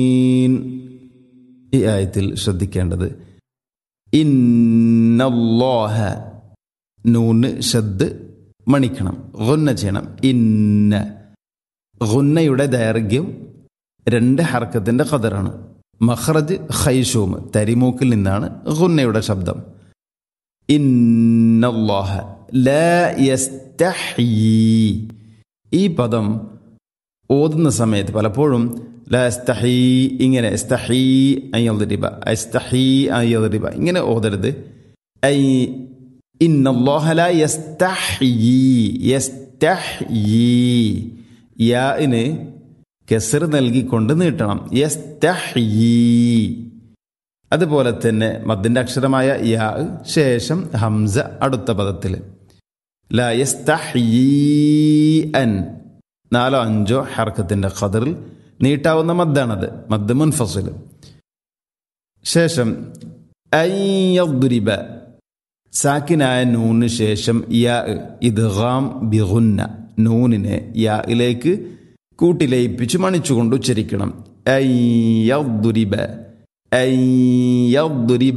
ഈ ആയത്തിൽ ശ്രദ്ധിക്കേണ്ടത് ഇന്നല്ലാഹ നൂന് ഷദ് മണിക്കണം ഗുന്ന ചെയ്യണം ഇന്ന ഗുന്നയുടെ ദൈർഘ്യം രണ്ട് ഹർക്കത്തിൻ്റെ ഖദറാണ് മഹ്റജ് ഖൈഷൂം തരിമൂക്കിൽ നിന്നാണ് ഗുന്നയുടെ ശബ്ദം ഇന്നല്ലാഹ ലാ യസ്തഹീ ഈ പദം ഓതുന്ന സമയത്ത് പലപ്പോഴും ലാ എസ്തഹീ ഇങ്ങനെ എസ്തഹീ അയ്യറിബ എസ്തഹീ അയ്യറിബ ഇങ്ങനെ ഓതരുത് ഐ ഇന്നല്ലാഹ ലാ യസ്തഹീ യസ്തഹീ യാന് കെസർ നൽകിക്കൊണ്ട് നീട്ടണം യസ്തഹീ അതുപോലെ തന്നെ മദ്ദിന്റെ അക്ഷരമായ യാ ശേഷം ഹംസ അടുത്ത പദത്തിൽ ലാ യസ്തഹീ അൻ നാലോ അഞ്ചോ ഹർക്കത്തിന്റെ ഖദറിൽ നീട്ടാവുന്ന മദ്ദാണത് മദ് മുൻഫസിൽ ശേഷം അയ്യദ്രിബ സാക്കിനായ നൂന് ശേഷം യാ ഇദ്ഗാം ബിഗുന്ന നൂനിനെ യായിലേക്ക് കൂട്ടിലയിപ്പിച്ച് മണിച്ചുകൊണ്ട് ഉച്ചരിക്കണം അയ്യദ്രിബ അയ്യദ്രിബ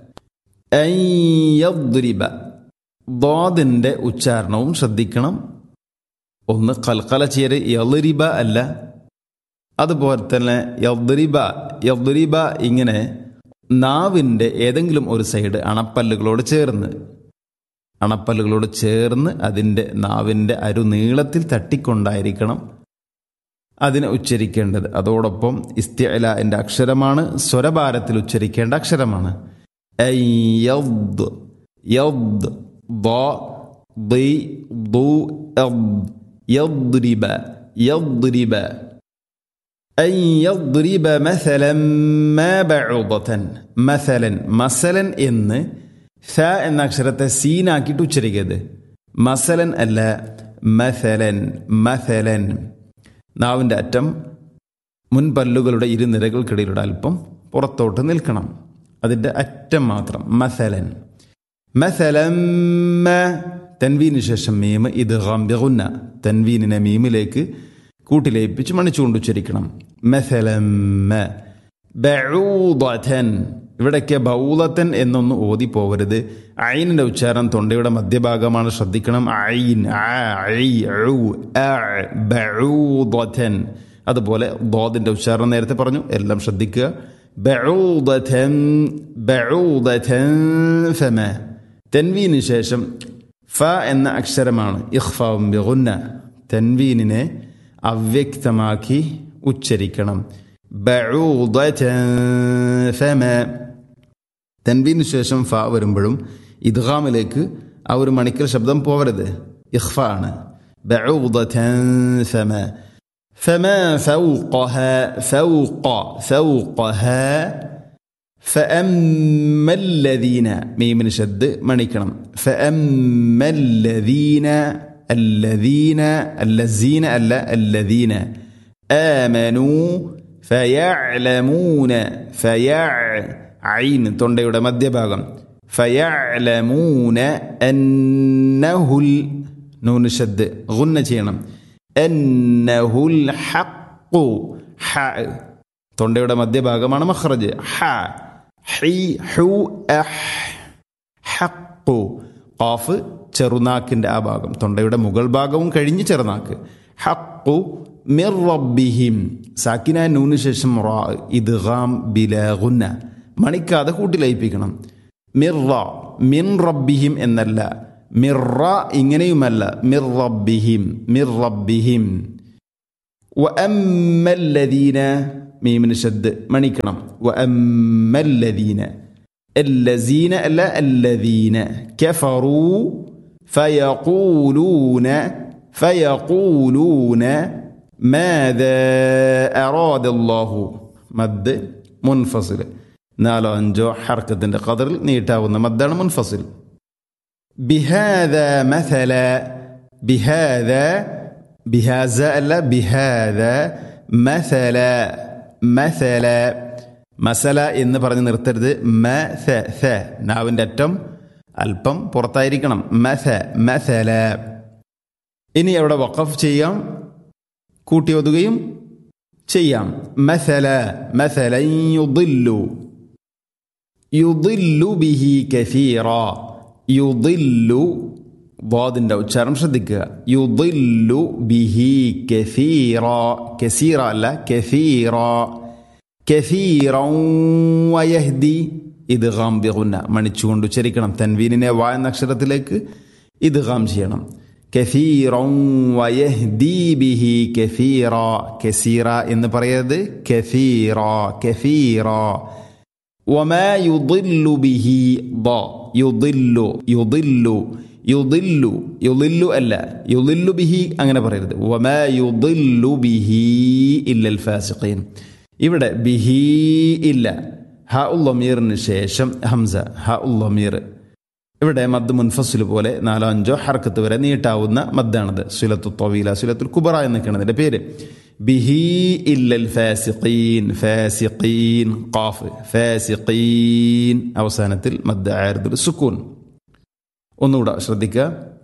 അയ്യദ്രിബ ദ്വാദിന്റെ ഉച്ചാരണവും ശ്രദ്ധിക്കണം ഒന്ന് കൽക്കല ചേര് യളിരിബ അല്ല അതുപോലെ തന്നെ യദ്രിബ യദ്രിബ ഇങ്ങനെ നാവിൻ്റെ ഏതെങ്കിലും ഒരു സൈഡ് അണപ്പല്ലുകളോട് ചേർന്ന് അണപ്പല്ലുകളോട് ചേർന്ന് അതിൻ്റെ നാവിൻ്റെ അരുനീളത്തിൽ തട്ടിക്കൊണ്ടായിരിക്കണം അതിനെ ഉച്ചരിക്കേണ്ടത് അതോടൊപ്പം ഇസ്തിഅലാൻ്റെ അക്ഷരമാണ് സ്വരഭാരത്തിൽ ഉച്ചരിക്കേണ്ട അക്ഷരമാണ് യദ് യദ് ضي ضو يضرب يضرب أن يضرب مثلا ما بعوضة مثلا مثلا എന്ന് ഫ എന്ന അക്ഷരത്തെ സീനാക്കിയിട്ട് ഉച്ചരിക്കരുത് മസലൻ അല്ല മസലൻ മസലൻ നാവിൻ്റെ അറ്റം മുൻപല്ലുകളുടെ ഇരുനിരകൾക്കിടയിലൂടെ അല്പം പുറത്തോട്ട് നിൽക്കണം അതിൻ്റെ അറ്റം മാത്രം മസലൻ മസലമ്മ തൻവീന് ശേഷം മീമ് ഇത് ഗംബിഗുന്ന തൻവീനിനെ മീമിലേക്ക് കൂട്ടിലേപ്പിച്ച് മണിച്ചുകൊണ്ട് ഉച്ചരിക്കണം മസലമ്മ ബഊദതൻ ഇവിടേക്ക് ബൗലത്തൻ എന്നൊന്ന് ഓതി പോവരുത് ഐനിന്റെ ഉച്ചാരണം തൊണ്ടയുടെ മധ്യഭാഗമാണ് ശ്രദ്ധിക്കണം ഐൻ ബഊദതൻ അതുപോലെ ദോദിന്റെ ഉച്ചാരണം നേരത്തെ പറഞ്ഞു എല്ലാം ശ്രദ്ധിക്കുക ബഊദതൻ ബഊദതൻ ഫമ തൻവീന് ശേഷം ഫ എന്ന അക്ഷരമാണ് ഇഖ്ഫാവും ബിഗുന്ന തൻവീനിനെ അവ്യക്തമാക്കി ഉച്ചരിക്കണം ഫമ തൻവീന് ശേഷം ഫ വരുമ്പോഴും ഇദ്ഗാമിലേക്ക് ആ ഒരു മണിക്കൽ ശബ്ദം പോവരുത് ഇഖ്ഫ ആണ് ഫമ فما فوقها فوق فوقها فأما الذين ميم شد منكرم فأما الذين الذين الذين ألا الذين آمنوا فيعلمون فيع عين തൊണ്ടയുടെ മധ്യഭാഗം فيعلمون أنه നൂൻ ഷദ് ഗുന്ന ചെയ്യണം أنه الحق ح തൊണ്ടയുടെ മധ്യഭാഗമാണ് മഖ്റജ് ഹ ഹി ഹു അഹ് ഹഖു ഖാഫ് ചെറുനാക്കിന്റെ ആ ഭാഗം തൊണ്ടയുടെ മുകൾ ഭാഗവും കഴിഞ്ഞ് ചെറുനാക്ക് ഹഖു മിർ റബ്ബിഹിം സാക്കിന നൂന് ശേഷം റാ ഇദ്ഗാം ബിലാഗുന്ന മണിക്കാതെ കൂട്ടിലയിപ്പിക്കണം മിർറ മിൻ റബ്ബിഹിം എന്നല്ല മിർറ ഇങ്ങനെയുമല്ല മിർ റബ്ബിഹിം മിർ റബ്ബിഹിം وأما الذين മീമിന് ഷദ് മണിക്കണം وأما الذين الذين ألا الذين كفروا فيقولون فيقولون ماذا أراد الله മദ് മുൻഫസിൽ നാലോ അഞ്ചോ ഹർക്കത്തിന്റെ കതറിൽ നീട്ടാവുന്ന മദ്ദാണ് മുൻഫസിൽ ബിഹാദ മഥല ബിഹാദ ബിഹാസ അല്ല ബിഹാദ മഥല മസല മസല എന്ന് പറഞ്ഞ് നിർത്തരുത് മ സ സ നാവിൻ്റെ അറ്റം അല്പം പുറത്തായിരിക്കണം മസ മസല ഇനി അവിടെ വഖഫ് ചെയ്യാം കൂട്ടി ഒതുകയും ചെയ്യാം മസല മസല യുദില്ലു യുദില്ലു ബിഹി കസീറ യുദില്ലു വാദിന്റെ ഉച്ചാരണം ശ്രദ്ധിക്കുക യുദില്ലു ബിഹി കസീറ കസീറ അല്ല കസീറ കസീറ വയഹ്ദി ഇത് ഗാം ബിഗുന്ന മണിച്ചുകൊണ്ട് ഉച്ചരിക്കണം തൻവീനിനെ വാ എന്ന അക്ഷരത്തിലേക്ക് ഇത് ഗാം ചെയ്യണം കസീറ വയഹ്ദി ബിഹി കസീറ കസീറ എന്ന് പറയരുത് കസീറ കസീറ وما يضل به ض يضل يضل يضل يضل അല്ല يضل به അങ്ങനെ പറയരുത് وما يضل به إلا الفاسقين ഇവിടെ ബിഹി ഇല്ല ഹ ഉള്ളമീറിന് ശേഷം ഹംസ ഹ ഉള്ളമീർ ഇവിടെ മദ് മുൻഫസിൽ പോലെ നാലോ അഞ്ചോ ഹർക്കത്ത് വരെ നീട്ടാവുന്ന മദ്ദാണത് സുലത്തു തൊവീല സുലത്തുൽ കുബറ എന്നൊക്കെയാണ് അതിന്റെ പേര് ബിഹി ഇല്ലൽ ഫാസിഖീൻ ഫാസിഖീൻ ഖാഫ് ഫാസിഖീൻ അവസാനത്തിൽ മദ് ആയർദുൽ സുക്കൂൻ ഒന്നുകൂടെ ശ്രദ്ധിക്കുക